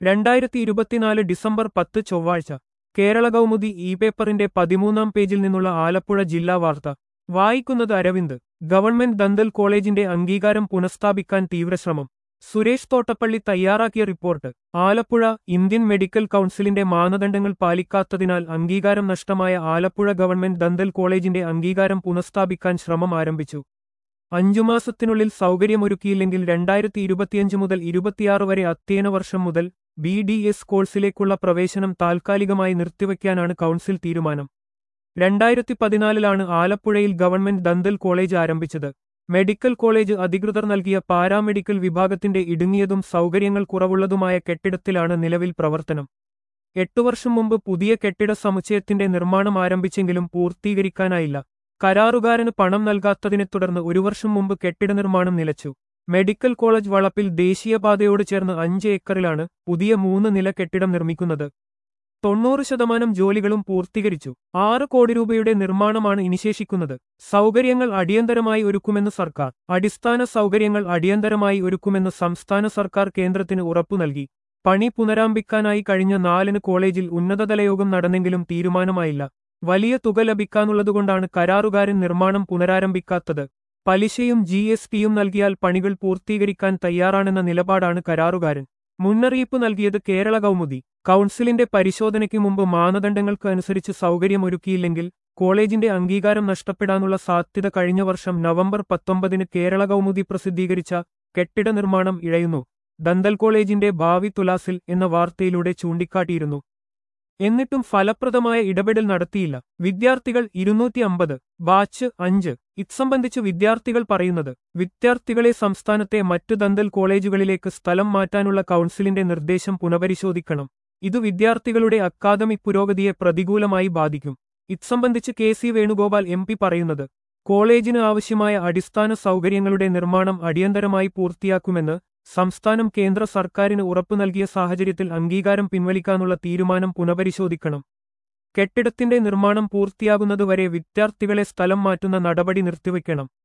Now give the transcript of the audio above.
രണ്ടായിരത്തി ഇരുപത്തിനാല് ഡിസംബർ പത്ത് ചൊവ്വാഴ്ച കേരള കൗമുദി ഇ പേപ്പറിന്റെ പതിമൂന്നാം പേജിൽ നിന്നുള്ള ആലപ്പുഴ ജില്ലാ വാർത്ത വായിക്കുന്നത് അരവിന്ദ് ഗവൺമെന്റ് ദന്തൽ കോളേജിന്റെ അംഗീകാരം പുനഃസ്ഥാപിക്കാൻ തീവ്രശ്രമം സുരേഷ് തോട്ടപ്പള്ളി തയ്യാറാക്കിയ റിപ്പോർട്ട് ആലപ്പുഴ ഇന്ത്യൻ മെഡിക്കൽ കൗൺസിലിന്റെ മാനദണ്ഡങ്ങൾ പാലിക്കാത്തതിനാൽ അംഗീകാരം നഷ്ടമായ ആലപ്പുഴ ഗവൺമെന്റ് ദന്തൽ കോളേജിന്റെ അംഗീകാരം പുനഃസ്ഥാപിക്കാൻ ശ്രമം ആരംഭിച്ചു അഞ്ചു മാസത്തിനുള്ളിൽ സൗകര്യമൊരുക്കിയില്ലെങ്കിൽ രണ്ടായിരത്തി ഇരുപത്തിയഞ്ച് മുതൽ ഇരുപത്തിയാറ് വരെ അധ്യയന വർഷം മുതൽ ബി ഡി എസ് കോഴ്സിലേക്കുള്ള പ്രവേശനം താൽക്കാലികമായി നിർത്തിവെക്കാനാണ് കൗൺസിൽ തീരുമാനം രണ്ടായിരത്തി പതിനാലിലാണ് ആലപ്പുഴയിൽ ഗവൺമെന്റ് ദന്തൽ കോളേജ് ആരംഭിച്ചത് മെഡിക്കൽ കോളേജ് അധികൃതർ നൽകിയ പാരാമെഡിക്കൽ വിഭാഗത്തിന്റെ ഇടുങ്ങിയതും സൗകര്യങ്ങൾ കുറവുള്ളതുമായ കെട്ടിടത്തിലാണ് നിലവിൽ പ്രവർത്തനം എട്ടു വർഷം മുമ്പ് പുതിയ കെട്ടിട സമുച്ചയത്തിന്റെ നിർമ്മാണം ആരംഭിച്ചെങ്കിലും പൂർത്തീകരിക്കാനായില്ല കരാറുകാരന് പണം നൽകാത്തതിനെ തുടർന്ന് ഒരു വർഷം മുമ്പ് കെട്ടിട നിർമ്മാണം നിലച്ചു മെഡിക്കൽ കോളേജ് വളപ്പിൽ ദേശീയപാതയോട് ചേർന്ന് അഞ്ച് ഏക്കറിലാണ് പുതിയ മൂന്ന് നില കെട്ടിടം നിർമ്മിക്കുന്നത് തൊണ്ണൂറ് ശതമാനം ജോലികളും പൂർത്തീകരിച്ചു ആറ് കോടി രൂപയുടെ നിർമ്മാണമാണ് ഇനി ശേഷിക്കുന്നത് സൗകര്യങ്ങൾ അടിയന്തരമായി ഒരുക്കുമെന്ന് സർക്കാർ അടിസ്ഥാന സൗകര്യങ്ങൾ അടിയന്തരമായി ഒരുക്കുമെന്ന് സംസ്ഥാന സർക്കാർ കേന്ദ്രത്തിന് ഉറപ്പു നൽകി പണി പുനരാരംഭിക്കാനായി കഴിഞ്ഞ നാലിന് കോളേജിൽ ഉന്നതതല യോഗം നടന്നെങ്കിലും തീരുമാനമായില്ല വലിയ തുക ലഭിക്കാനുള്ളതുകൊണ്ടാണ് കരാറുകാരൻ നിർമ്മാണം പുനരാരംഭിക്കാത്തത് പലിശയും ജി എസ് ടിയും നൽകിയാൽ പണികൾ പൂർത്തീകരിക്കാൻ തയ്യാറാണെന്ന നിലപാടാണ് കരാറുകാരൻ മുന്നറിയിപ്പ് നൽകിയത് കേരള കൗമുദി കൗൺസിലിന്റെ പരിശോധനയ്ക്ക് മുമ്പ് മാനദണ്ഡങ്ങൾക്ക് അനുസരിച്ച് സൗകര്യമൊരുക്കിയില്ലെങ്കിൽ കോളേജിന്റെ അംഗീകാരം നഷ്ടപ്പെടാനുള്ള സാധ്യത കഴിഞ്ഞ വർഷം നവംബർ പത്തൊമ്പതിന് കേരള കൗമുദി പ്രസിദ്ധീകരിച്ച കെട്ടിട നിർമ്മാണം ഇഴയുന്നു ദന്തൽ കോളേജിന്റെ ഭാവി തുലാസിൽ എന്ന വാർത്തയിലൂടെ ചൂണ്ടിക്കാട്ടിയിരുന്നു എന്നിട്ടും ഫലപ്രദമായ ഇടപെടൽ നടത്തിയില്ല വിദ്യാർത്ഥികൾ ഇരുന്നൂറ്റി അമ്പത് ബാച്ച് അഞ്ച് ഇത്സംബന്ധിച്ച് വിദ്യാർത്ഥികൾ പറയുന്നത് വിദ്യാർത്ഥികളെ സംസ്ഥാനത്തെ മറ്റു ദന്തൽ കോളേജുകളിലേക്ക് സ്ഥലം മാറ്റാനുള്ള കൗൺസിലിന്റെ നിർദ്ദേശം പുനഃപരിശോധിക്കണം ഇത് വിദ്യാർത്ഥികളുടെ അക്കാദമിക് പുരോഗതിയെ പ്രതികൂലമായി ബാധിക്കും ഇത്സംബന്ധിച്ച് K C Venugopal M P പറയുന്നത് കോളേജിന് ആവശ്യമായ അടിസ്ഥാന സൗകര്യങ്ങളുടെ നിർമ്മാണം അടിയന്തരമായി പൂർത്തിയാക്കുമെന്ന് സംസ്ഥാനം കേന്ദ്ര സർക്കാരിന് ഉറപ്പു നൽകിയ സാഹചര്യത്തിൽ അംഗീകാരം പിൻവലിക്കാനുള്ള തീരുമാനം പുനഃപരിശോധിക്കണം കെട്ടിടത്തിന്റെ നിർമ്മാണം പൂർത്തിയാകുന്നതുവരെ വിദ്യാർത്ഥികളെ സ്ഥലം മാറ്റുന്ന നടപടി നിർത്തിവെക്കണം